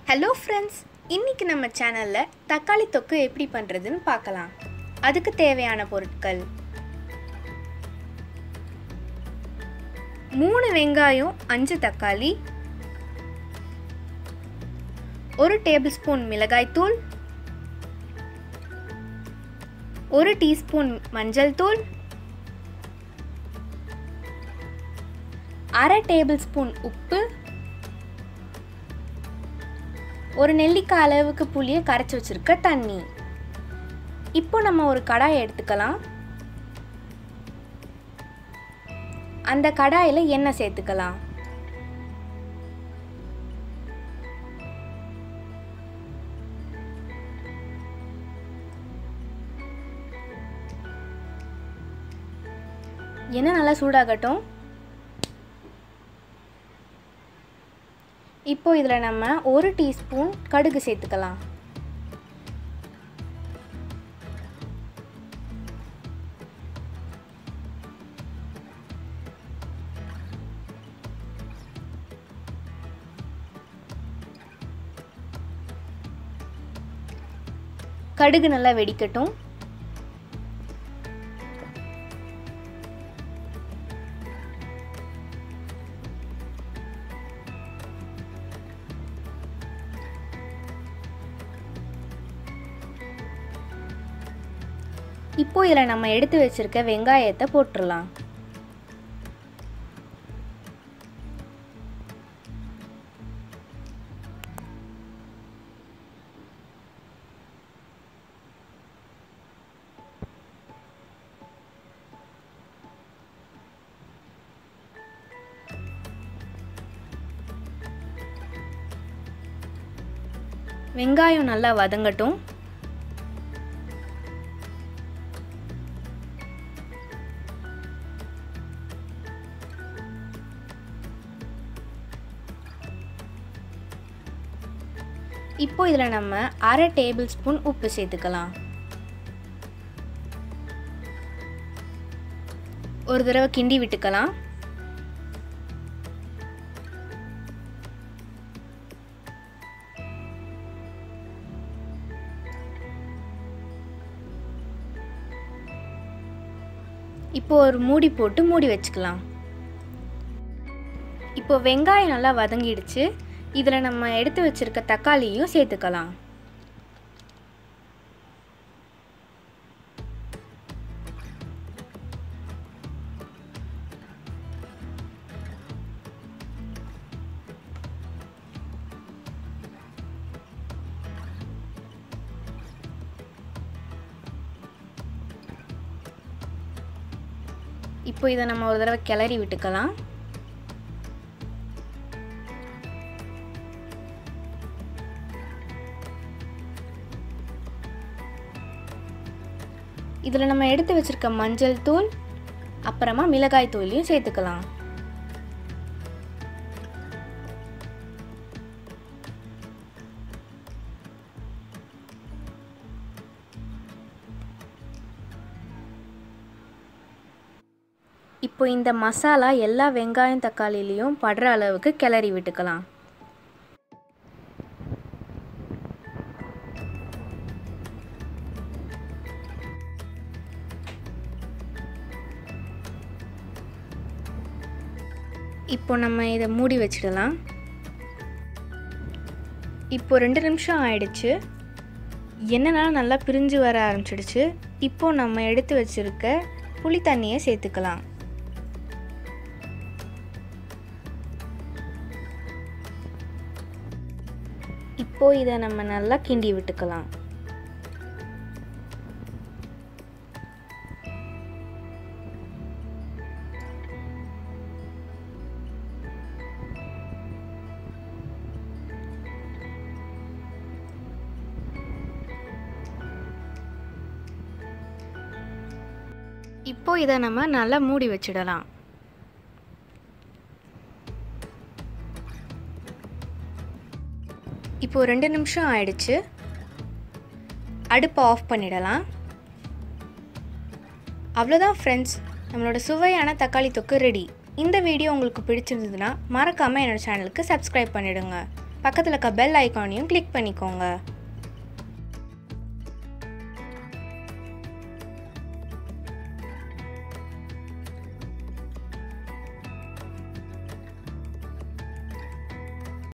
hello friends இன்னைக்கு நம்ம சேனலில் தக்காளி தொக்கு எப்படி பண்ணுறதுன்னு பார்க்கலாம் அதுக்கு தேவையான பொருட்கள் மூணு வெங்காயம் அஞ்சு தக்காளி ஒரு டேபிள் ஸ்பூன் மிளகாய்த்தூள் ஒரு டீஸ்பூன் மஞ்சள் தூள் அரை டேபிள் ஸ்பூன் உப்பு ஒரு நெல்லிக்காய் அளவுக்கு புளியை கரைச்சி வச்சிருக்க தண்ணி இப்போ நம்ம ஒரு கடாயை எடுத்துக்கலாம் அந்த கடாயில் எண்ணெய் சேர்த்துக்கலாம் எண்ணெய் நல்லா சூடாகட்டும் இப்போ இதில் நம்ம ஒரு டீஸ்பூன் கடுகு சேர்த்துக்கலாம் கடுகு நல்லா வெடிக்கட்டும் இப்போ இதில் நம்ம எடுத்து வச்சிருக்க வெங்காயத்தை போட்டுடலாம் வெங்காயம் நல்லா வதங்கட்டும் இப்போ இதில் நம்ம அரை டேபிள் ஸ்பூன் உப்பு சேர்த்துக்கலாம் ஒரு தடவை கிண்டி விட்டுக்கலாம் இப்போ ஒரு மூடி போட்டு மூடி வச்சுக்கலாம் இப்போ வெங்காயம் நல்லா வதங்கிடுச்சு இதில் நம்ம எடுத்து வச்சிருக்க தக்காளியும் சேர்த்துக்கலாம் இப்போ இதை நம்ம ஒரு தடவை கிளறி விட்டுக்கலாம் இதில் நம்ம எடுத்து வச்சுருக்க மஞ்சள் தூள் அப்புறமா மிளகாய் தூளையும் சேர்த்துக்கலாம் இப்போ இந்த மசாலா எல்லா வெங்காயம் தக்காளிலையும் படுற அளவுக்கு கிளறி விட்டுக்கலாம் இப்போ நம்ம இதை மூடி வச்சிடலாம் இப்போ ரெண்டு நிமிஷம் ஆயிடுச்சு எண்ணெய்னால நல்லா பிரிஞ்சு வர ஆரம்பிச்சிடுச்சு இப்போ நம்ம எடுத்து வச்சுருக்க புளி தண்ணியை சேர்த்துக்கலாம் இப்போ இதை நம்ம நல்லா கிண்டி விட்டுக்கலாம் இப்போ இதை நம்ம நல்லா மூடி வச்சிடலாம் இப்போ ரெண்டு நிமிஷம் ஆயிடுச்சு அடுப்பை ஆஃப் பண்ணிடலாம் அவ்வளோதான் ஃப்ரெண்ட்ஸ் நம்மளோட சுவையான தக்காளி தொக்கு ரெடி இந்த வீடியோ உங்களுக்கு பிடிச்சிருந்ததுன்னா மறக்காமல் என்னோடய சேனலுக்கு சப்ஸ்கிரைப் பண்ணிவிடுங்க பக்கத்தில் இருக்க பெல் ஐக்கானையும் கிளிக் பண்ணிக்கோங்க